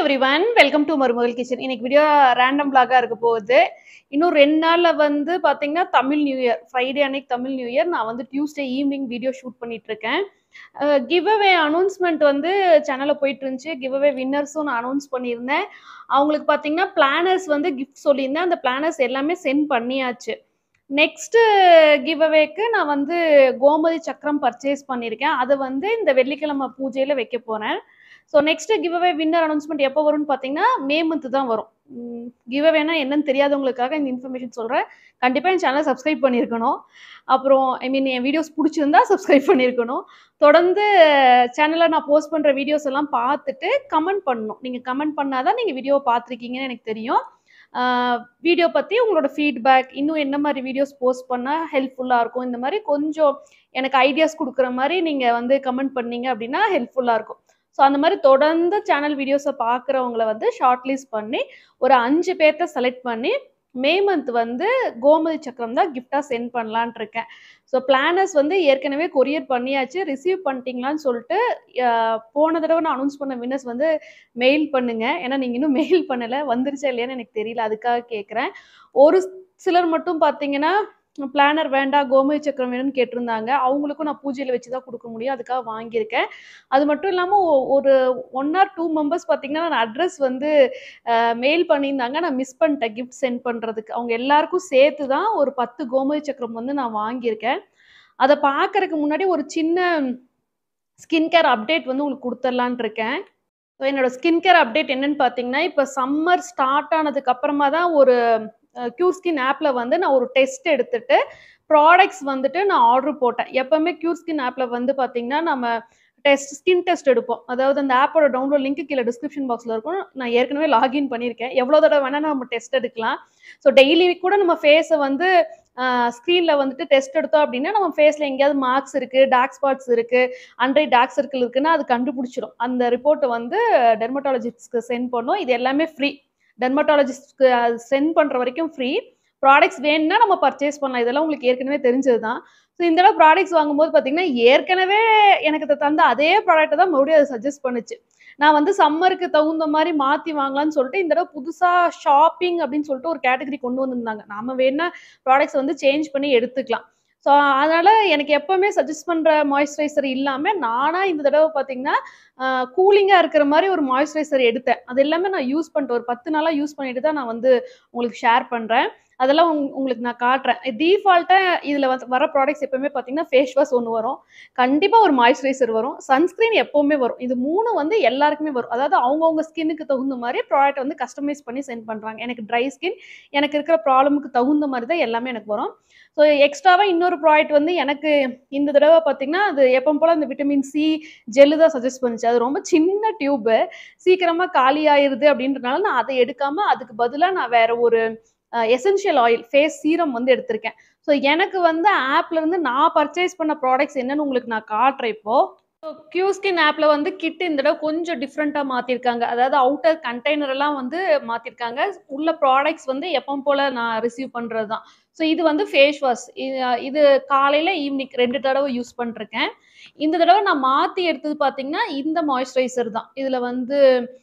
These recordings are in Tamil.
Every everyone welcome to Marumagal kitchen இன்னைக்கு வீடியோ ரேண்டம் பிளாகா இருக்க போகுது இன்னும் ரெண்டு நாள்ல வந்து பாத்தீங்கன்னா தமிழ் நியூ இயர் ஃப்ரைடே அன்னைக்கு தமிழ் நியூ இயர் நான் வந்து டியூஸ்டே ஈவினிங் வீடியோ ஷூட் பண்ணிட்டு இருக்கேன் கிவ் அவே அனௌன்ஸ்மெண்ட் வந்து சேனலில் போயிட்டு இருந்துச்சு கிவ் அவே வின்னர்ஸும் நான் அனௌன்ஸ் பண்ணியிருந்தேன் அவங்களுக்கு பார்த்தீங்கன்னா பிளானர்ஸ் வந்து கிஃப்ட் சொல்லியிருந்தேன் அந்த பிளானர்ஸ் எல்லாமே சென்ட் பண்ணியாச்சு நெக்ஸ்ட் கிவ் அவேக்கு நான் வந்து கோமதி சக்கரம் பர்ச்சேஸ் பண்ணியிருக்கேன் அதை வந்து இந்த வெள்ளிக்கிழமை பூஜையில் வைக்க போகிறேன் so next giveaway winner announcement எப்போ வரும்னு பார்த்தீங்கன்னா மே மந்த் தான் வரும் கிவ் அவேனா என்னன்னு தெரியாதவங்களுக்காக இந்த இன்ஃபர்மேஷன் சொல்கிறேன் கண்டிப்பாக என் சேனலை சப்ஸ்கிரைப் பண்ணியிருக்கணும் அப்புறம் ஐ மீன் என் வீடியோஸ் பிடிச்சிருந்தா சப்ஸ்கிரைப் பண்ணியிருக்கணும் தொடர்ந்து சேனலில் நான் போஸ்ட் பண்ணுற வீடியோஸ் எல்லாம் பார்த்துட்டு கமெண்ட் பண்ணணும் நீங்கள் கமெண்ட் பண்ணாதான் நீங்கள் வீடியோ பார்த்துருக்கீங்கன்னு எனக்கு தெரியும் வீடியோ பற்றி உங்களோட ஃபீட்பேக் இன்னும் என்ன மாதிரி வீடியோஸ் போஸ்ட் பண்ணால் ஹெல்ப்ஃபுல்லாக இருக்கும் இந்த மாதிரி கொஞ்சம் எனக்கு ஐடியாஸ் கொடுக்குற மாதிரி நீங்கள் வந்து கமெண்ட் பண்ணீங்க அப்படின்னா ஹெல்ப்ஃபுல்லாக இருக்கும் ஸோ அந்த மாதிரி தொடர்ந்து சேனல் வீடியோஸை பார்க்குறவங்கள வந்து ஷார்ட் லிஸ்ட் பண்ணி ஒரு அஞ்சு பேர்த்த செலக்ட் பண்ணி மே மந்த் வந்து கோமதி சக்கரம் தான் கிஃப்டாக சென்ட் பண்ணலான் இருக்கேன் ஸோ பிளானர்ஸ் வந்து ஏற்கனவே கொரியர் பண்ணியாச்சு ரிசீவ் பண்ணிட்டீங்களான்னு சொல்லிட்டு போன தடவை நான் அனௌன்ஸ் பண்ண வின்னர்ஸ் வந்து மெயில் பண்ணுங்க ஏன்னா நீங்கள் இன்னும் மெயில் பண்ணலை வந்துருச்சா இல்லையான்னு எனக்கு தெரியல அதுக்காக கேட்குறேன் ஒரு சிலர் மட்டும் பார்த்தீங்கன்னா பிளானர் வேண்டாம் கோமதி சக்கரம் வேணும்னு கேட்டிருந்தாங்க அவங்களுக்கும் நான் பூஜையில் வச்சு தான் கொடுக்க முடியும் அதுக்காக வாங்கியிருக்கேன் அது மட்டும் இல்லாமல் ஒரு ஒன் ஆர் டூ மெம்பர்ஸ் பார்த்தீங்கன்னா நான் அட்ரஸ் வந்து மெயில் பண்ணியிருந்தாங்க நான் மிஸ் பண்ணிட்டேன் கிஃப்ட் சென்ட் பண்ணுறதுக்கு அவங்க எல்லாருக்கும் சேர்த்து தான் ஒரு பத்து கோமதி சக்கரம் வந்து நான் வாங்கியிருக்கேன் அதை பார்க்கறதுக்கு முன்னாடி ஒரு சின்ன ஸ்கின் கேர் அப்டேட் வந்து உங்களுக்கு கொடுத்துர்லான் இருக்கேன் ஸோ என்னோட ஸ்கின் கேர் அப்டேட் என்னன்னு பார்த்தீங்கன்னா இப்போ சம்மர் ஸ்டார்ட் ஆனதுக்கு அப்புறமா தான் ஒரு க்யூ ஸ்கின் ஆப்பில் வந்து நான் ஒரு டெஸ்ட் எடுத்துட்டு ப்ராடக்ட்ஸ் வந்துட்டு நான் ஆர்டர் போட்டேன் எப்போவுமே க்யூ ஸ்கின் ஆப்பில் வந்து பார்த்தீங்கன்னா நம்ம டெஸ்ட் ஸ்கின் டெஸ்ட் எடுப்போம் அதாவது அந்த ஆப்போட டவுன்லோட் லிங்க் கீழே டிஸ்கிரிப்ஷன் பாக்ஸில் இருக்கும் நான் ஏற்கனவே லாகின் பண்ணியிருக்கேன் எவ்வளோ தடவை வேணால் நம்ம டெஸ்ட் எடுக்கலாம் ஸோ டெய்லி கூட நம்ம ஃபேஸை வந்து ஸ்க்ரீனில் வந்துட்டு டெஸ்ட் எடுத்தோம் அப்படின்னா நம்ம ஃபேஸில் எங்கேயாவது மார்க்ஸ் இருக்குது டார்க் ஸ்பாட்ஸ் இருக்குது அண்ட்ரை டார்க் சர்க்கிள் இருக்குன்னா அது கண்டுபிடிச்சிடும் அந்த ரிப்போர்ட்டை வந்து டெர்மட்டாலஜிஸ்ட்க்கு சென்ட் பண்ணோம் இது எல்லாமே ஃப்ரீ டெர்மட்டாலஜிஸ்ட்க்கு சென்ட் பண்ணுற வரைக்கும் ஃப்ரீ ப்ராடக்ட்ஸ் வேணும்னா நம்ம பர்ச்சேஸ் பண்ணலாம் இதெல்லாம் உங்களுக்கு ஏற்கனவே தெரிஞ்சது தான் ஸோ இந்த தடவை ப்ராடக்ட்ஸ் வாங்கும்போது பார்த்தீங்கன்னா ஏற்கனவே எனக்கு தந்த அதே ப்ராடக்ட்டை தான் மறுபடியும் அதை சஜஸ்ட் பண்ணுச்சு நான் வந்து சம்மருக்கு தகுந்த மாதிரி மாற்றி வாங்கலாம்னு சொல்லிட்டு இந்த தடவை புதுசாக ஷாப்பிங் அப்படின்னு சொல்லிட்டு ஒரு கேட்டகரி கொண்டு வந்திருந்தாங்க நாம வேணா ப்ராடக்ட்ஸ் வந்து சேஞ்ச் பண்ணி எடுத்துக்கலாம் ஸோ அதனால் எனக்கு எப்போவுமே சஜஸ்ட் பண்ணுற மாய்ஸ்சரைசர் இல்லாமல் நானாக இந்த தடவை பார்த்தீங்கன்னா கூலிங்காக இருக்கிற மாதிரி ஒரு மாய்ஸ்சரைசர் எடுத்தேன் அது எல்லாமே நான் யூஸ் பண்ணிட்டு ஒரு பத்து நாளாக யூஸ் பண்ணிட்டு தான் நான் வந்து உங்களுக்கு ஷேர் பண்ணுறேன் அதெல்லாம் உங்களுக்கு நான் காட்டுறேன் டீஃபால்ட்டாக இதில் வந்து வர ப்ராடக்ட்ஸ் எப்போவுமே பார்த்தீங்கன்னா ஃபேஸ் வாஷ் ஒன்று வரும் கண்டிப்பாக ஒரு மாய்ஸ்சரைசர் வரும் சன்ஸ்க்ரீன் எப்போவுமே வரும் இது மூணு வந்து எல்லாருக்குமே வரும் அதாவது அவங்கவுங்க ஸ்கின்னுக்கு தகுந்த மாதிரி ப்ராடக்ட் வந்து கஸ்டமைஸ் பண்ணி சென்ட் பண்ணுறாங்க எனக்கு ட்ரை ஸ்கின் எனக்கு இருக்கிற ப்ராப்ளமுக்கு தகுந்த மாதிரி தான் எல்லாமே எனக்கு வரும் ஸோ எக்ஸ்ட்ராவாக இன்னொரு ப்ராடக்ட் வந்து எனக்கு இந்த தடவை பார்த்தீங்கன்னா அது எப்போ போல் அந்த விட்டமின் சி ஜெல்லு தான் சஜஸ்ட் பண்ணுச்சு அது ரொம்ப சின்ன டியூப்பு சீக்கிரமாக காலி ஆயிடுது அப்படின்றனால நான் அதை எடுக்காமல் அதுக்கு பதிலாக நான் வேற ஒரு எசென்ஷியல் ஆயில் ஃபேஸ் சீரம் வந்து எடுத்திருக்கேன் ஸோ எனக்கு வந்து ஆப்ல இருந்து நான் பர்ச்சேஸ் பண்ண ப்ராடக்ட்ஸ் என்னன்னு உங்களுக்கு நான் காட்டுறேன் இப்போ கியூஸ்கின் ஆப்பில் வந்து கிட் இந்த தடவை கொஞ்சம் டிஃப்ரெண்ட்டாக மாற்றிருக்காங்க அதாவது அவுட்டர் கண்டெய்னர் எல்லாம் வந்து மாற்றிருக்காங்க உள்ள ப்ராடக்ட்ஸ் வந்து எப்போ போல் நான் ரிசீவ் பண்ணுறது தான் ஸோ இது வந்து ஃபேஸ் வாஷ் இது காலையில் ஈவினிங் ரெண்டு தடவை யூஸ் பண்ணிருக்கேன் இந்த தடவை நான் மாற்றி எடுத்தது பார்த்தீங்கன்னா இந்த மாய்ஸ்சரைசர் தான் இதில் வந்து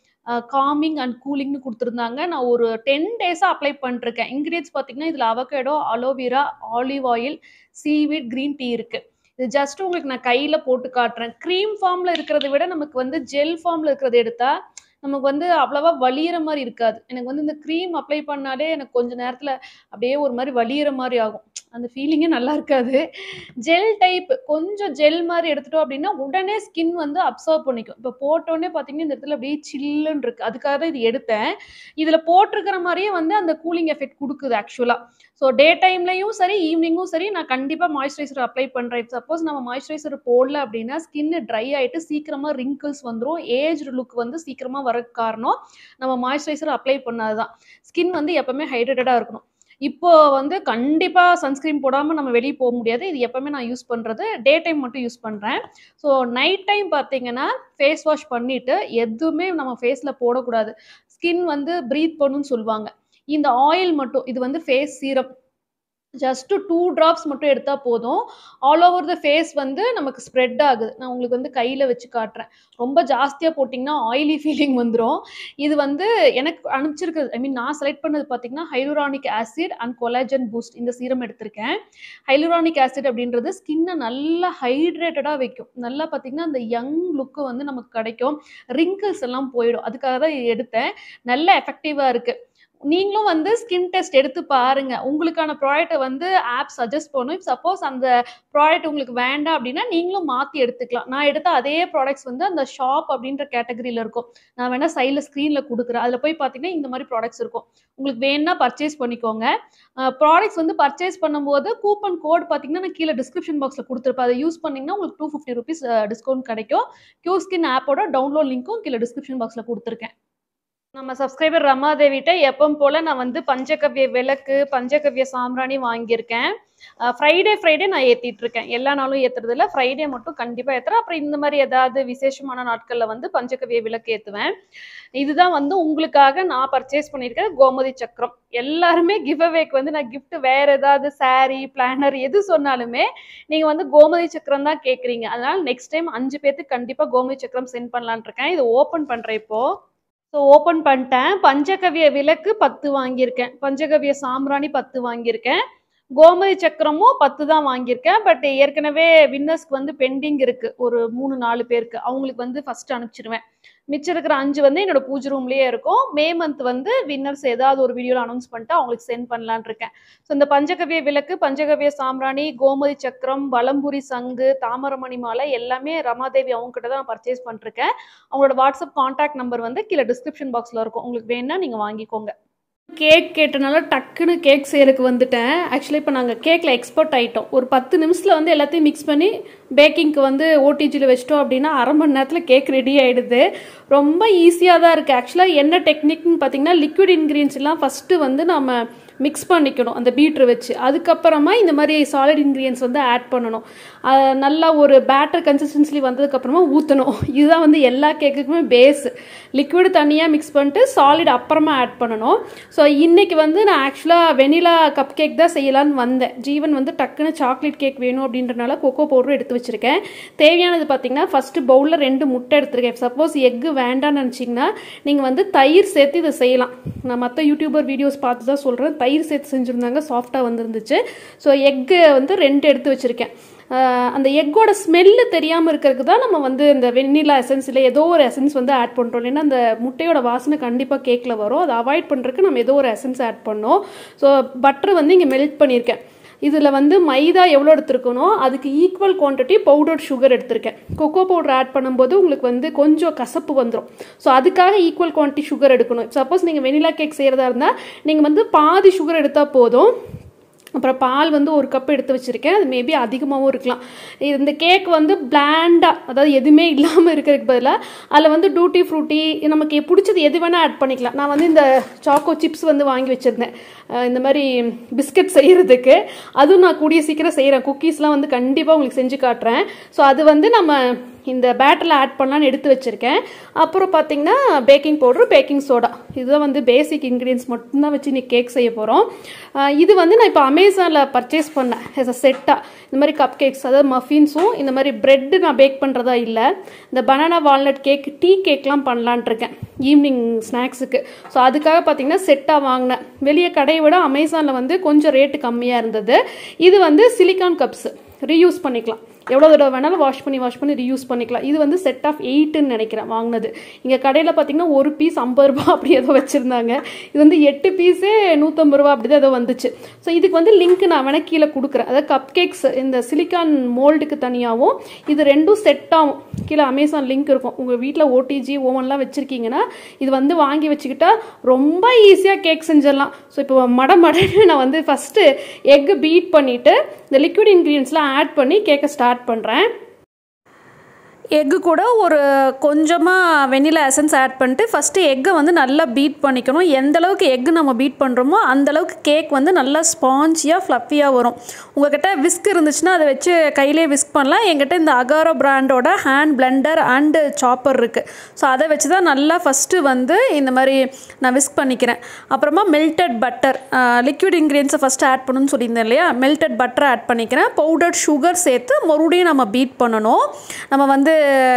காமிங் அண்ட் கூலிங்னு கொடுத்துருந்தாங்க நான் ஒரு டென் டேஸாக அப்ளை பண்ணிருக்கேன் இன்க்ரீடியன்ஸ் பார்த்தீங்கன்னா இதில் avocado aloe vera olive oil seaweed green tea இருக்குது இது ஜஸ்ட் உங்களுக்கு நான் கையில் போட்டு காட்டுறேன் க்ரீம் ஃபார்மில் இருக்கிறத விட நமக்கு வந்து ஜெல் ஃபார்மில் இருக்கிறத எடுத்தால் நமக்கு வந்து அவ்வளோவா வலியிற மாதிரி இருக்காது எனக்கு வந்து இந்த க்ரீம் அப்ளை பண்ணாலே எனக்கு கொஞ்ச நேரத்தில் அப்படியே ஒரு மாதிரி வலியிற மாதிரி ஆகும் அந்த ஃபீலிங்கே நல்லா இருக்காது ஜெல் டைப் கொஞ்சம் ஜெல் மாதிரி எடுத்துட்டோம் அப்படின்னா உடனே ஸ்கின் வந்து அப்சர்வ் பண்ணிக்கும் இப்போ போட்டோடனே பார்த்தீங்கன்னா இந்த இடத்துல அப்படியே சில்லுன்னு இருக்குது அதுக்காக தான் இது எடுத்தேன் இதில் போட்டிருக்கிற மாதிரியே வந்து அந்த கூலிங் எஃபெக்ட் கொடுக்குது ஆக்சுவலாக ஸோ டே டைம்லையும் சரி ஈவினிங்கும் சரி நான் கண்டிப்பாக மாய்ஸ்சரைசர் அப்ளை பண்ணுறேன் சப்போஸ் நம்ம மாய்ஸ்சரைசர் போடல அப்படின்னா ஸ்கின் ட்ரை ஆகிட்டு சீக்கிரமாக ரிங்கிள்ஸ் வந்துடும் ஏஜ் லுக் வந்து சீக்கிரமாக வர காரணம் நம்ம மாய்ஸ்சரைசர் அப்ளை பண்ணாது தான் ஸ்கின் வந்து எப்போவுமே ஹைட்ரேட்டடாக இருக்கணும் இப்போ வந்து கண்டிப்பாக சன்ஸ்க்ரீன் போடாமல் நம்ம வெளியே போக முடியாது இது எப்போவுமே நான் யூஸ் பண்ணுறது டே டைம் மட்டும் யூஸ் பண்ணுறேன் ஸோ நைட் டைம் பார்த்தீங்கன்னா ஃபேஸ் வாஷ் பண்ணிவிட்டு எதுவுமே நம்ம ஃபேஸில் போடக்கூடாது ஸ்கின் வந்து ப்ரீத் பண்ணுன்னு சொல்லுவாங்க இந்த ஆயில் மட்டும் இது வந்து face serum just two drops மட்டும் எடுத்தா போதும். ஆல் ஓவர் த ஃபேஸ் வந்து நமக்கு ஸ்ப்ரெட் ஆகுது. நான் உங்களுக்கு வந்து கையில வச்சு காட்டுறேன். ரொம்ப ஜாஸ்தியா போட்டீங்கன்னா, ஆயிலி ஃபீலிங் வந்துரும். இது வந்து எனக்கு அனுப்பிச்சிருக்கிறது ஐ மீன் நான் செலக்ட் பண்ணது பார்த்தீங்கன்னா, hyaluronic acid and collagen boost இந்த சீரம் எடுத்திருக்கேன். ஹைலூரானிக் ஆசிட் அப்படின்றது ஸ்கின்ன நல்லா ஹைட்ரேட்டடா வைக்கும். நல்லா பார்த்தீங்கன்னா, அந்த யங் லுக் வந்து நமக்கு கிடைக்கும். ரிங்கிள்ஸ் எல்லாம் போயிடும். அதுக்காக தான் இத எடுத்தேன். நல்ல எஃபெக்டிவா இருக்கு. நீங்களும் வந்து ஸ்கின் டெஸ்ட் எடுத்து பாருங்க. உங்களுக்கான ப்ராடக்ட்ட வந்து ஆப் சஜெஸ்ட் பண்ணும். இப் சப்போஸ் அந்த ப்ராடக்ட் உங்களுக்கு வேண்டாம் அப்படின்னா, நீங்களும் மாத்தி எடுத்துக்கலாம். நான் எடுத்த அதே ப்ராடக்ட்ஸ் வந்து அந்த ஷாப் அப்படின்ற கேட்டகரில இருக்கும். நான் வேணா சைட்ல ஸ்க்ரீன்ல குடுக்குறேன். அதில போய் பார்த்தீங்கன்னா, இந்த மாரி ப்ராடக்ட்ஸ் இருக்கும். உங்களுக்கு வேணுனா பர்ச்சேஸ் பண்ணிக்கோங்க. அ ப்ராடக்ட்ஸ் வந்து பர்ச்சேஸ் பண்ணும்போது கூப்பன் கோட் பார்த்தீங்கன்னா, நான் கீழ டிஸ்கிரிப்ஷன் பாக்ஸ்ல குடுத்துருப்பேன். அத யூஸ் பண்ணீங்கன்னா, உங்களுக்கு ரூ. 250 அ டிஸ்கவுண்ட் கிடைக்கும். க்யூர் ஸ்கின் ஆப்போட டவுன்லோட் லிங்க்கும் கீழ டிஸ்கிரிப்ஷன் பாக்ஸ்ல குடுத்துருக்கேன். நம்ம சப்ஸ்கிரைபர் ரமாதேவிட்ட எப்பவும் போல நான் வந்து பஞ்சகவ்ய விளக்கு, பஞ்சகவ்ய சாம்பிராணி வாங்கியிருக்கேன். அ ஃப்ரைடே ஃப்ரைடே நான் ஏத்திட்டு இருக்கேன். எல்லா நாளும் ஏத்துறதில்ல. ஃப்ரைடே மட்டும் கண்டிப்பா ஏத்துறேன். அப்புறம் இந்த மாரி ஏதாவது விசேஷமான நாட்கள்ல வந்து பஞ்சகவ்ய விளக்கு ஏத்துவேன். இதுதான் வந்து உங்களுக்காக நான் பர்ச்சேஸ் பண்ணியிருக்கிற கோமதி சக்கரம். எல்லாருமே கிவ் அவேக்கு வந்து நான் கிஃப்ட் வேற ஏதாவது சாரி, பிளானர் எது சொன்னாலுமே, நீங்க வந்து கோமதி சக்கரம் தான் கேட்குறீங்க. அதனால நெக்ஸ்ட் டைம் 5 பேத்துக்கு கண்டிப்பா கோமதி சக்கரம் சென்ட் பண்ணலான்ட்டு இருக்கேன். இத ஓப்பன் பண்றேன் இப்போ. ஸோ ஓப்பன் பண்ணிட்டேன். பஞ்சகவ்ய விளக்கு 10 வாங்கியிருக்கேன். பஞ்சகவ்ய சாம்பிராணி 10 வாங்கியிருக்கேன். கோமதி சக்கரமும் 10 தான் வாங்கியிருக்கேன். பட் ஏற்கனவே வின்னர்ஸ்க்கு வந்து பெண்டிங் இருக்கு. ஒரு 3, 4 பேருக்கு. அவங்களுக்கு வந்து ஃபர்ஸ்ட் அனுப்பிச்சுருவேன். மிச்சம் இருக்கிற 5 வந்து என்னோட பூஜை ரூம்லயே இருக்கும். மே மந்த் வந்து வின்னர்ஸ் ஏதாவது ஒரு வீடியோல அனௌன்ஸ் பண்ணிட்டு அவங்களுக்கு சென்ட் பண்ணலான்ட்டு இருக்கேன். ஸோ இந்த பஞ்சகவ்ய விளக்கு, பஞ்சகவ்ய சாம்பிராணி, கோமதி சக்கரம், வலம்புரி சங்கு, தாமரமணி மாலை எல்லாமே ரமாதேவி அவங்க கிட்ட தான் நான் பர்ச்சேஸ் பண்ணிருக்கேன். அவங்களோட வாட்ஸ்அப் கான்டாக்ட் நம்பர் வந்து கீழ டிஸ்கிரிப்ஷன் பாக்ஸ்ல இருக்கும். உங்களுக்கு வேணுனா நீங்க வாங்கிக்கோங்க. கேக் கேட்டனால டக்குன்னு கேக் செய்றதுக்கு வந்துட்டேன். ஆக்சுவலி இப்ப நாங்க கேக்ல எக்ஸ்பர்ட் ஆயிட்டோம். ஒரு 10 நிமிஷத்துல வந்து எல்லாத்தையும் மிக்ஸ் பண்ணி பேக்கிங்க்கு வந்து ஓடிஜில வச்சுட்டோம் அப்படின்னா, 1/2 மணி நேரத்துல கேக் ரெடி ஆயிடுது. ரொம்ப ஈஸியா தான் இருக்கு. ஆக்சுவலா என்ன டெக்னிக்ன்னு பார்த்தீங்கன்னா, லிக்விட் இன்கிரீடியன்ட்ஸ் எல்லாம் ஃபர்ஸ்ட் வந்து நம்ம மிக்ஸ் பண்ணிக்கணும். அந்த பீட்டர வச்சு. அதுக்கப்புறமா இந்த மாரி சாலிட் இன்கிரீடியன்ட்ஸ் வந்து ஆட் பண்ணணும். அ நல்லா ஒரு பேட்டர் கன்சிஸ்டன்சி வந்ததுக்கு அப்புறமா ஊத்தணும். இதுதான் வந்து எல்லா கேக்குக்குமே பேஸ். லிக்விட் தனியா மிக்ஸ் பண்ணிட்டு, சாலிட் அப்புறமா ஆட் பண்ணணும். ஸோ இன்னைக்கு வந்து நான் ஆக்சுவலா வெண்ணிலா கப் கேக் தான் செய்யலான்னு வந்தேன். ஜீவன் வந்து டக்குன்னு சாக்லேட் கேக் வேணும் அப்படின்றனால கொக்கோ பவுடரும் எடுத்து வச்சிருக்கேன். தேவையானது பார்த்தீங்கன்னா, ஃபர்ஸ்ட் பவுல்ல 2 முட்டை எடுத்திருக்கேன். சப்போஸ் எக் வேண்டான்னு நினைச்சீங்கன்னா, நீங்க வந்து தயிர் சேர்த்து இத செய்யலாம். நான் மத்த யூடியூபர் வீடியோஸ் பார்த்து தான் சொல்றேன். தயிர் சேர்த்து செஞ்சிருந்தாங்க. சாஃப்ட்டா வந்திருந்துச்சு. ஸோ எக் வந்து 2 எடுத்து வச்சிருக்கேன். அ அந்த எக்கோட ஸ்மெல்லு தெரியாம இருக்கிறதுக்கு தான் நம்ம வந்து இந்த வெண்ணிலா எசன்ஸ் இல்ல ஏதோ ஒரு எசன்ஸ் வந்து ஆட் பண்றோம். இல்லைன்னா அந்த முட்டையோட வாசனை கண்டிப்பா கேக்ல வரும். அத அவாய்ட் பண்றதுக்கு நம்ம ஏதோ ஒரு எசன்ஸ் ஆட் பண்ணோம். ஸோ பட்டர் வந்து இங்க மெல்ட் பண்ணியிருக்கேன். இதுல வந்து மைதா எவ்வளோ எடுத்திருக்கனோ அதுக்கு ஈக்குவல் குவான்டிட்டி பவுடர்ட் சுகர் எடுத்திருக்கேன். கொக்கோ பவுடர் ஆட் பண்ணும்போது உங்களுக்கு வந்து கொஞ்சம் கசப்பு வந்துரும். ஸோ அதுக்காக ஈக்குவல் குவான்டிட்டி சுகர் எடுக்கணும். சப்போஸ் நீங்க வெண்ணிலா கேக் செய்யறதா இருந்தா, நீங்க வந்து பாதி சுகர் எடுத்தா போதும். அப்புறம் பால் வந்து 1 கப் எடுத்து வச்சிருக்கேன். அது மேபி அதிகமாவும் இருக்கலாம். இந்த கேக் வந்து பிளாண்டா அதாவது எதுவுமே இல்லாம இருக்கிறதுக்கு பதிலா, அதில வந்து டூட்டி ஃப்ரூட்டி நமக்கு புடிச்சது எது வேணா ஆட் பண்ணிக்கலாம். நான் வந்து இந்த சாக்கோ சிப்ஸ் வந்து வாங்கி வச்சிருந்தேன். அ இந்த மாரி பிஸ்கட் செய்யறதுக்கு. அதுவும் நான் கூடிய சீக்கிரம் செய்றேன். குக்கீஸ்லாம் வந்து கண்டிப்பா உங்களுக்கு செஞ்சு காட்டுறேன். ஸோ அது வந்து நம்ம இந்த பேட்டர்ல ஆட் பண்ணலான்னு எடுத்து வச்சிருக்கேன். அப்புறம் பார்த்தீங்கன்னா, பேக்கிங் பவுடர், பேக்கிங் சோடா. இதுதான் வந்து பேசிக் இன்கிரீடியன்ட்ஸ் மட்டும் தான் வச்சு இன்னைக்கு கேக் செய்ய போறோம். அ இது வந்து நான் இப்போ அமேசான்ல பர்ச்சேஸ் பண்ணேன். ஆஸ் அ செட்டா. இந்த மாரி கப் கேக்ஸ் அதாவது மஃபின்ஸும் இந்த மாரி பிரெட் நான் பேக் பண்றதா இல்ல. இந்த பனானா வால்நட் கேக், டீ கேக்லாம் பண்ணலான்ட்டு இருக்கேன். ஈவினிங் ஸ்நாக்ஸுக்கு. ஸோ அதுக்காக பார்த்தீங்கன்னா, செட்டா வாங்கினேன். வெளிய கடைய விட அமேசான்ல வந்து கொஞ்சம் ரேட் கம்மியா இருந்தது. இது வந்து சிலிக்கான் கப்ஸ். ரீயூஸ் பண்ணிக்கலாம். எவ்வளோ தடவை வேணாலும் வாஷ் பண்ணி வாஷ் பண்ணி ரீயூஸ் பண்ணிக்கலாம். இது வந்து செட் ஆஃப் 8ன்னு நினைக்கிறேன் வாங்கினது. இங்க கடையில பார்த்தீங்கன்னா, ஒரு பீஸ் ரூ. 50 அப்படி ஏதோ வச்சிருந்தாங்க. இது வந்து 8 பீஸே ரூ. 150 அப்படிதான் ஏதோ வந்துச்சு. ஸோ இதுக்கு வந்து லிங்க் நான் வேணா கீழ குடுக்குறேன். அதாவது கப் கேக்ஸ் இந்த சிலிக்கான் மோல்டுக்கு தனியாவும், இது 2ம் செட்டாவும் கீழ அமேசான் லிங்க் இருக்கும். உங்க வீட்ல ஓடிஜி, ஓவன்லாம் வச்சிருக்கீங்கன்னா, இது வந்து வாங்கி வச்சுக்கிட்டா ரொம்ப ஈஸியா கேக் செஞ்சிடலாம். ஸோ இப்போ மட மடன்னு நான் வந்து ஃபர்ஸ்ட் எக் பீட் பண்ணிட்டு, இந்த லிக்விட் இன்கிரீடியன்ட்ஸ்லாம் ஆட் பண்ணி கேக்க ஸ்டார்ட் பண்றேன். எக்கு கூட ஒரு கொஞ்சமாக வெண்ணிலா எசன்ஸ் ஆட் பண்ணிட்டு ஃபஸ்ட்டு எக்கை வந்து நல்லா பீட் பண்ணிக்கணும் எந்த அளவுக்கு எக்கு நம்ம பீட் பண்ணுறோமோ அந்த அளவுக்கு கேக் வந்து நல்லா ஸ்பாஞ்சியாக ஃப்ளஃபியாக வரும் உங்ககிட்ட விஸ்க் இருந்துச்சுன்னா அதை வச்சு கையிலே விஸ்க் பண்ணலாம் என்கிட்ட இந்த அகாரோ பிராண்டோட ஹேண்ட் பிளெண்டர் அண்டு சாப்பர் இருக்குது ஸோ அதை வச்சு தான் நல்லா ஃபஸ்ட்டு வந்து இந்த மாதிரி நான் விஸ்க் பண்ணிக்கிறேன் அப்புறமா மெல்டட் பட்டர் லிக்விட் இன்க்ரீடியன்ஸை ஃபஸ்ட்டு ஆட் பண்ணணும்னு சொல்லியிருந்தேன் இல்லையா மெல்டட் பட்டரை ஆட் பண்ணிக்கிறேன் பவுடர் சுகர் சேர்த்து மறுபடியும் நம்ம பீட் பண்ணணும் நம்ம வந்து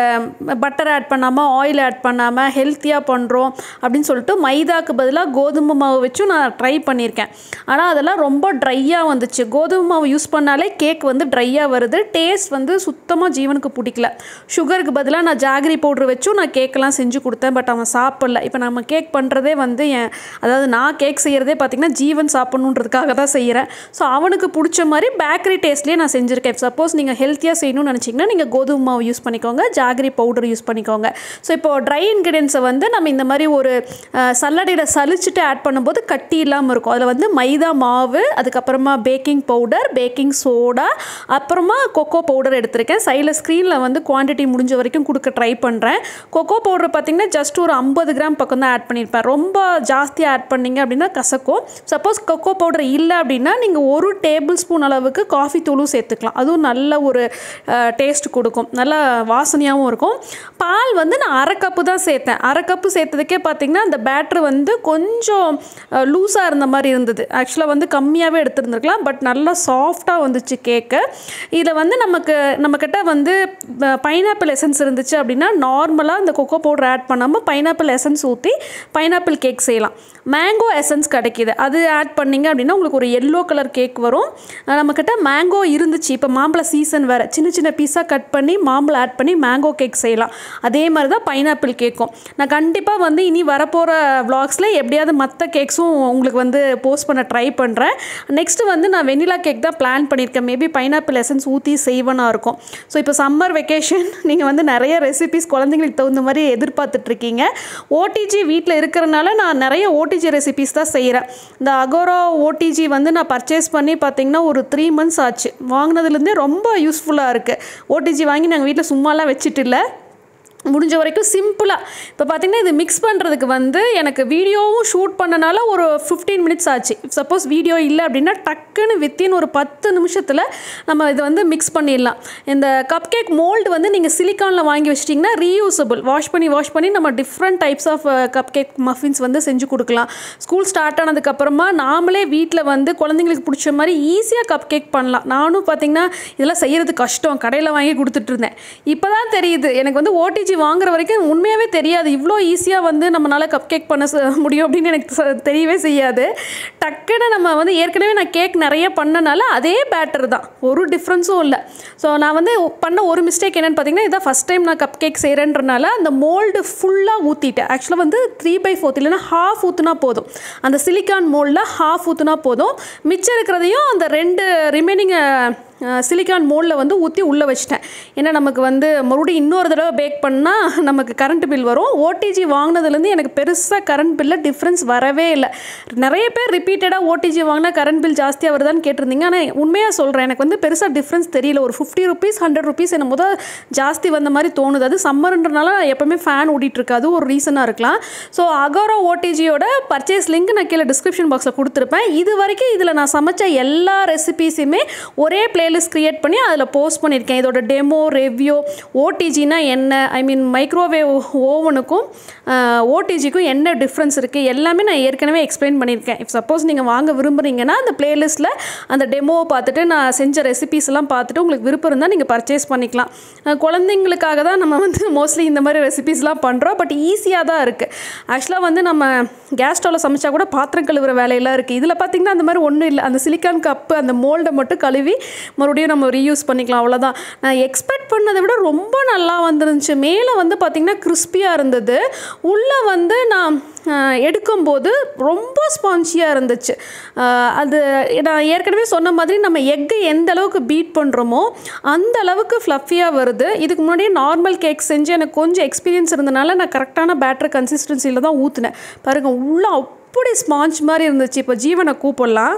பட்டர் ஆட் பண்ணாமல் ஆயில் ஆட் பண்ணாமல் ஹெல்த்தியாக பண்ணுறோம் அப்படின்னு சொல்லிட்டு மைதாக்கு பதிலாக கோதுமை மாவு வச்சும் நான் ட்ரை பண்ணியிருக்கேன் ஆனால் அதெல்லாம் ரொம்ப ட்ரையாக வந்துச்சு கோதுமை மாவு யூஸ் பண்ணாலே கேக் வந்து ட்ரையாக வருது டேஸ்ட் வந்து சுத்தமாக ஜீவனுக்கு பிடிக்கல சுகருக்கு பதிலாக நான் ஜாகரி பவுட்ரு வச்சும் நான் கேக்கெல்லாம் செஞ்சு கொடுத்தேன் பட் அவன் சாப்பிடல இப்போ நம்ம கேக் பண்ணுறதே வந்து என் அதாவது நான் கேக் செய்கிறதே பார்த்திங்கன்னா ஜீவன் சாப்பிட்ணுன்றதுக்காக தான் செய்கிறேன் ஸோ அவனுக்கு பிடிச்ச மாதிரி பேக்கரி டேஸ்ட்லேயே நான் செஞ்சுருக்கேன் சப்போஸ் நீங்கள் ஹெல்த்தியாக செய்யணும்னு நினச்சிங்கன்னா நீங்கள் கோதுமை மாவு யூஸ் பண்ணிக்கோங்க ஜாகரி பவுடர் யூஸ் பண்ணிக்கோங்க ஸோ இப்போ ட்ரை இன்க்ரீடியன்ஸை வந்து நம்ம இந்த மாதிரி ஒரு சல்லடையில் சலிச்சுட்டு ஆட் பண்ணும்போது கட்டி இல்லாமல் இருக்கும் அதில் வந்து மைதா மாவு அதுக்கப்புறமா பேக்கிங் பவுடர் பேக்கிங் சோடா அப்புறமா கொக்கோ பவுடர் எடுத்திருக்கேன் சைடில் ஸ்க்ரீனில் வந்து குவான்டிட்டி முடிஞ்ச வரைக்கும் கொடுக்க ட்ரை பண்ணுறேன் கொக்கோ பவுடர் பார்த்திங்கன்னா ஜஸ்ட் ஒரு ஐம்பது கிராம் பக்கம் தான் ஆட் பண்ணியிருப்பேன் ரொம்ப ஜாஸ்தியாக ஆட் பண்ணிங்க அப்படின்னா கசக்கும் சப்போஸ் கொக்கோ பவுடர் இல்லை அப்படின்னா நீங்கள் ஒரு டேபிள் ஸ்பூன் அளவுக்கு காஃபி தூளும் சேர்த்துக்கலாம் அதுவும் நல்ல ஒரு டேஸ்ட் கொடுக்கும் நல்லா வாசனையாகவும் இருக்கும் பால் வந்து நான் அரை கப்பு தான் சேர்த்தேன் அரை கப்பு சேர்த்ததுக்கே பார்த்திங்கன்னா அந்த பேட்ரு வந்து கொஞ்சம் லூஸாக இருந்த மாதிரி இருந்தது ஆக்சுவலாக வந்து கம்மியாகவே எடுத்துருந்துருக்கலாம் பட் நல்லா சாஃப்டாக வந்துச்சு கேக்கு இதில் வந்து நமக்கு நம்மக்கிட்ட வந்து பைனாப்பிள் எசன்ஸ் இருந்துச்சு அப்படின்னா நார்மலாக இந்த கொக்கோ பவுடர் ஆட் பண்ணாமல் பைனாப்பிள் எசன்ஸ் ஊற்றி பைனாப்பிள் கேக் செய்யலாம் மேங்கோ எசன்ஸ் கிடைக்கிது அது ஆட் பண்ணிங்க அப்படின்னா உங்களுக்கு ஒரு எல்லோ கலர் கேக் வரும் நம்மக்கிட்ட மேங்கோ இருந்துச்சு இப்போ மாம்பழ சீசன் வேறு சின்ன சின்ன பீஸாக கட் பண்ணி மாம்பழம் ஆட் பண்ணி மேங்கோ கேக் செய்யலாம் அதே மாதிரி தான் பைனாப்பிள் கேக்கும் நான் கண்டிப்பாக வந்து இனி வரப்போகிற விளாக்ஸில் எப்படியாவது மற்ற கேக்ஸும் உங்களுக்கு வந்து போஸ்ட் பண்ண ட்ரை பண்ணுறேன் நெக்ஸ்ட்டு வந்து நான் வெனிலா கேக் தான் பிளான் பண்ணியிருக்கேன் மேபி பைனாப்பிள் எசன்ஸ் ஊற்றி செய்வனாக இருக்கும் ஸோ இப்போ சம்மர் வெக்கேஷன் நீங்கள் வந்து நிறைய ரெசிபிஸ் குழந்தைங்களுக்கு தகுந்த மாதிரி எதிர்பார்த்துட்ருக்கீங்க ஓடிஜி வீட்டில் இருக்கிறனால நான் நிறைய ஓடிஜி ரெசிபிஸ் தான் செய்கிறேன் இந்த அகோரா ஓடிஜி வந்து நான் பர்ச்சேஸ் பண்ணி பார்த்தீங்கன்னா ஒரு த்ரீ மந்த்ஸ் ஆச்சு வாங்கினதுலேருந்தே ரொம்ப யூஸ்ஃபுல்லாக இருக்குது ஓடிஜி வாங்கி நாங்கள் வீட்டில் சும்மாலாம் வச்சுட்டு இல்லை முடிஞ்ச வரைக்கும் சிம்பிளாக இப்போ பார்த்திங்கன்னா இது மிக்ஸ் பண்ணுறதுக்கு வந்து எனக்கு வீடியோவும் ஷூட் பண்ணனால ஒரு ஃபிஃப்டீன் மினிட்ஸ் ஆச்சு சப்போஸ் வீடியோ இல்லை அப்படின்னா டக்குன்னு வித்தின் ஒரு பத்து நிமிஷத்தில் நம்ம இதை வந்து மிக்ஸ் பண்ணிடலாம் இந்த கப் கேக் மோல்டு வந்து நீங்கள் சிலிக்கானில் வாங்கி வச்சிட்டிங்கன்னா ரீயூசபிள் வாஷ் பண்ணி வாஷ் பண்ணி நம்ம different types of cup cake muffins வந்து செஞ்சு கொடுக்கலாம் ஸ்கூல் ஸ்டார்ட் ஆனதுக்கப்புறமா நாமளே வீட்டில் வந்து குழந்தைங்களுக்கு பிடிச்ச மாதிரி ஈஸியாக கப் கேக் பண்ணலாம் நானும் பார்த்திங்கன்னா இதெல்லாம் செய்கிறது கஷ்டம் கடையில் வாங்கி கொடுத்துட்டு இருந்தேன் இப்போ தான் தெரியுது எனக்கு வந்து ஓடிஜி வாங்குற வரைக்கும் உண்மையாகவே தெரியாது இவ்வளோ ஈஸியாக வந்து நம்மளால் கப் கேக் பண்ண ச- முடியும் அப்படின்னு எனக்கு ச- தெரியவே செய்யாது டக்குன்னு நம்ம வந்து ஏற்கனவே நான் கேக் நிறைய பண்ணனால அதே பேட்டர் தான் ஒரு டிஃப்ரென்ஸும் இல்லை ஸோ நான் வந்து பண்ண ஒரு மிஸ்டேக் என்னென்னு பார்த்தீங்கன்னா இதான் ஃபஸ்ட் டைம் நான் கப் கேக் செய்கிறேன்றனால அந்த மோல்டு ஃபுல்லாக ஊற்றிட்டேன் ஆக்சுவலாக வந்து த்ரீ பை ஃபோர்த் இல்லைன்னா ஹாஃப் ஊற்றுனா போதும் அந்த சிலிக்கான் மோல்டில் ஹாஃப் ஊற்றுனா போதும் மிச்சம் இருக்கிறதையும் அந்த ரெண்டு ரிமைனிங் சிலிக்கான் மோல்டில் வந்து ஊற்றி உள்ளே வச்சிட்டேன் ஏன்னா நமக்கு வந்து மறுபடியும் இன்னொரு தடவை பேக் பண்ணால் நமக்கு கரண்ட் பில் வரும் ஓடிஜி வாங்கினதுலேருந்து எனக்கு பெருசாக கரண்ட் பில்லில் டிஃப்ரென்ஸ் வரவே இல்லை நிறைய பேர் ரிப்பீட்டடாக ஓடிஜி வாங்கினா கரண்ட் பில் ஜாஸ்தியாக வருதான்னு கேட்டிருந்தீங்க ஆனால் உண்மையாக சொல்கிறேன் எனக்கு வந்து பெருசாக டிஃப்ரென்ஸ் தெரியல ஒரு ஃபிஃப்டி ருபீஸ் ஹண்ட்ரட் ருபீஸ் என்ன முதல் ஜாஸ்தி வந்த மாதிரி தோணுது அது சம்மர்ன்றனால நான் எப்போவுமே ஃபேன் ஓடிட்டு இருக்கு அது ஒரு ரீசனாக இருக்கலாம் ஸோ அகோரா ஓடிஜியோட பர்ச்சேஸ் லிங்க் நான் கீழே டிஸ்கிரிப்ஷன் பாக்ஸில் கொடுத்துருப்பேன் இது வரைக்கும் இதில் நான் சமைச்ச எல்லா ரெசிபீஸுமே ஒரே பிளேலிஸ்ட் க்ரியேட் பண்ணி அதில் போஸ்ட் பண்ணியிருக்கேன் இதோட டெமோ ரெவ்யூ ஓடிஜினா என்ன ஐ மீன் மைக்ரோவேவ் ஓவனுக்கும் ஓடிஜிக்கும் என்ன டிஃப்ரென்ஸ் இருக்குது எல்லாமே நான் ஏற்கனவே எக்ஸ்பிளைன் பண்ணியிருக்கேன் இஃப் சப்போஸ் நீங்கள் வாங்க விரும்புகிறீங்கன்னா அந்த பிளேலிஸ்ட்டில் அந்த டெமோவை பார்த்துட்டு நான் செஞ்ச ரெசிபீஸ் எல்லாம் பார்த்துட்டு உங்களுக்கு விருப்பம் இருந்தால் நீங்கள் பர்ச்சேஸ் பண்ணிக்கலாம் அஹ் குழந்தைங்களுக்காக தான் நம்ம வந்து மோஸ்ட்லி இந்த மாதிரி ரெசிபீஸ்லாம் பண்ணுறோம் பட் ஈஸியாக தான் இருக்குது ஆக்சுவலாக வந்து நம்ம கேஸ் ஸ்டவ்வில் சமைச்சா கூட பாத்திரம் கழுவுற வேலையெல்லாம் இருக்குது இதில் பார்த்திங்கன்னா அந்த மாதிரி ஒன்றும் இல்லை அந்த சிலிக்கான் கப்பு அந்த மோல்டை மட்டும் கழுவி மறுபடியும் நம்ம ரீயூஸ் பண்ணிக்கலாம் அவ்வளோதான் நான் எக்ஸ்பெக்ட் பண்ணதை விட ரொம்ப நல்லா வந்துருந்துச்சு மேலே வந்து பார்த்திங்கன்னா கிறிஸ்பியாக இருந்தது உள்ளே வந்து நான் அஹ், எடுக்கும்போது ரொம்ப ஸ்பான்ச்சியாக இருந்துச்சு அஹ், அது நான் ஏற்கனவே சொன்ன மாதிரி நம்ம எக்கை எந்த அளவுக்கு பீட் பண்ணுறோமோ அந்த அளவுக்கு ஃப்ளஃபியாக வருது இதுக்கு முன்னாடியே நார்மல் கேக் செஞ்சு எனக்கு கொஞ்சம் எக்ஸ்பீரியன்ஸ் இருந்தனால நான் கரெக்டான பேட்டர் கன்சிஸ்டன்சியில் தான் ஊற்றினேன் பாருங்கள் உள்ளே அப்படி ஸ்பாஞ்ச் மாதிரி இருந்துச்சு இப்போ ஜீவனை கூப்பிடலாம்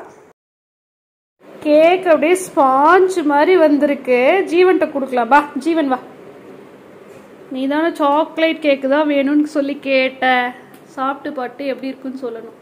கேக் அப்படியே ஸ்பாஞ்ச் மாதிரி வந்திருக்கு ஜீவன்கிட்ட கொடுக்கலாம் வா ஜீவன் வா நீ தானே சாக்லேட் கேக்கு தான் வேணும்னு சொல்லி கேட்ட சாப்பிட்டு பாட்டு எப்படி இருக்குன்னு சொல்லணும்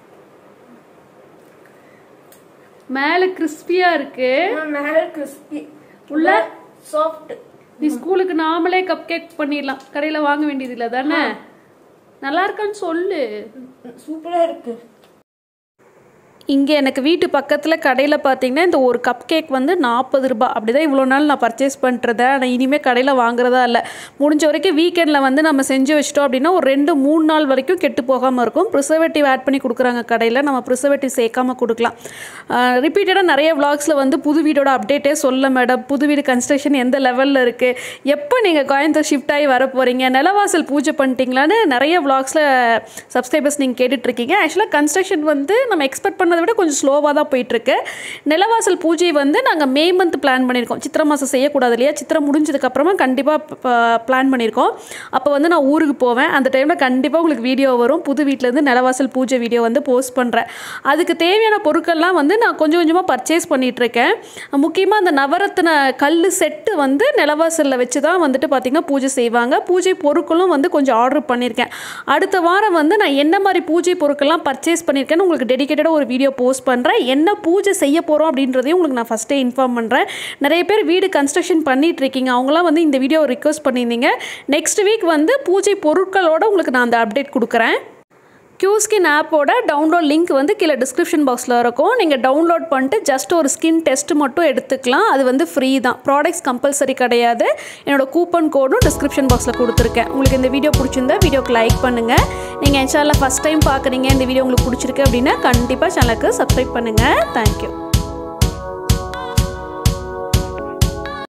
மேலே கிறிஸ்பியாக இருக்கு மேல கிறிஸ்பி உள்ள சாஃப்ட் நீ ஸ்கூலுக்கு நாமளே கப் கேக் பண்ணிடலாம் கடையில் வாங்க வேண்டியது இல்லை தானே நல்லா இருக்கான்னு சொல்லு சூப்பரா இருக்கு இங்கே எனக்கு வீட்டு பக்கத்தில் கடையில் பார்த்தீங்கன்னா இந்த ஒரு கப் கேக் வந்து நாற்பது ரூபாய் அப்படி தான் இவ்வளோ நாள் நான் பர்ச்சேஸ் பண்ணுறத ஆனால் இனிமேல் கடையில் வாங்குறதா இல்லை முடிஞ்ச வரைக்கும் வீக்கெண்டில் வந்து நம்ம செஞ்சு வச்சிட்டோம் அப்படின்னா ஒரு ரெண்டு மூணு நாள் வரைக்கும் கெட்டு போகாமல் இருக்கும் ப்ரிசர்வேட்டிவ் ஆட் பண்ணி கொடுக்குறாங்க கடையில் நம்ம ப்ரிசர்வேட்டிவ் சேர்க்காம கொடுக்கலாம் ரிப்பீட்டடாக நிறைய vlogsல வந்து புது வீடோட அப்டேட்டே சொல்ல மேடம் புது வீடு கன்ஸ்ட்ரக்ஷன் எந்த லெவலில் இருக்குது எப்போ நீங்கள் கோயம்புத்தூர் ஷிஃப்ட் ஆகி வர போகிறீங்க நிலவாசல் பூஜை பண்ணிட்டீங்களான்னு நிறைய vlogsல சப்ஸ்கிரைபர்ஸ் நீங்கள் கேட்டுட்ருக்கீங்க ஆக்சுவலாக கன்ஸ்ட்ரக்ஷன் வந்து நம்ம எக்ஸ்பெக்ட் பண்ணதை விட கொஞ்சம் ஸ்லோவாக தான் போயிட்டுருக்கு நிலவாசல் பூஜை வந்து நாங்கள் மே மந்த் பிளான் பண்ணியிருக்கோம் சித்திரை மாதம் செய்யக்கூடாது இல்லையா சித்திரை முடிஞ்சதுக்கப்புறமா கண்டிப்பாக பிளான் பண்ணியிருக்கோம் அப்போ வந்து நான் ஊருக்கு போவேன் அந்த டைமில் கண்டிப்பாக உங்களுக்கு வீடியோ வரும் புது வீட்டிலேருந்து நிலவாசல் பூஜை வீடியோ வந்து போஸ்ட் பண்ணுறேன் அதுக்கு தேவையான பொருட்கள்லாம் வந்து நான் கொஞ்சம் கொஞ்சமாக பர்ச்சேஸ் பண்ணிகிட்ருக்கேன் முக்கியமாக அந்த நவரத்தின கல் செட்டு வந்து நிலவாசலில் வச்சு தான் வந்துட்டு பார்த்திங்கன்னா பூஜை செய்வாங்க பூஜை பொருட்களும் வந்து கொஞ்சம் ஆர்டர் பண்ணியிருக்கேன் அடுத்த வாரம் வந்து நான் என்ன மாதிரி பூஜை பொருட்கள்லாம் பர்ச்சேஸ் பண்ணியிருக்கேன்னு உங்களுக்கு டெடிக்கேட்டடாக ஒரு வீடியோ போஸ்ட் பண்ணுறேன் என்ன பூஜை செய்ய போகிறோம் அப்படின்றதையும் உங்களுக்கு நான் ஃபஸ்ட்டே இன்ஃபார்ம் பண்ணுறேன் நிறைய பேர் வீடு கன்ஸ்ட்ரக்ஷன் பண்ணிட்டு இருக்கீங்க அவங்களாம் வந்து இந்த வீடியோ ரிக்வஸ்ட் பண்ணியிருந்தீங்க நெக்ஸ்ட் வீக் வந்து பூஜை பொருட்களோட உங்களுக்கு நான் அந்த அப்டேட் கொடுக்குறேன் கியூஸ்கின் ஆப்போட டவுன்லோட் லிங்க் வந்து கீழே டிஸ்கிரிப்ஷன் பாக்ஸில் இருக்கும் நீங்கள் டவுன்லோட் பண்ணிட்டு ஜஸ்ட் ஒரு ஸ்கின் டெஸ்ட் மட்டும் எடுத்துக்கலாம் அது வந்து ஃப்ரீ தான் ப்ராடக்ட்ஸ் கம்பல்சரி கிடையாது என்னோட கூப்பன் கோடும் டிஸ்கிரிப்ஷன் பாக்ஸில் கொடுத்துருக்கேன் உங்களுக்கு இந்த வீடியோ பிடிச்சிருந்தா வீடியோக்கு லைக் பண்ணுங்கள் நீங்கள் என் சேனலில் ஃபஸ்ட் டைம் பார்க்குறீங்க இந்த வீடியோ உங்களுக்கு பிடிச்சிருக்கு அப்படின்னா கண்டிப்பாக சேனலுக்கு சப்ஸ்கிரைப் பண்ணுங்கள் தேங்க்யூ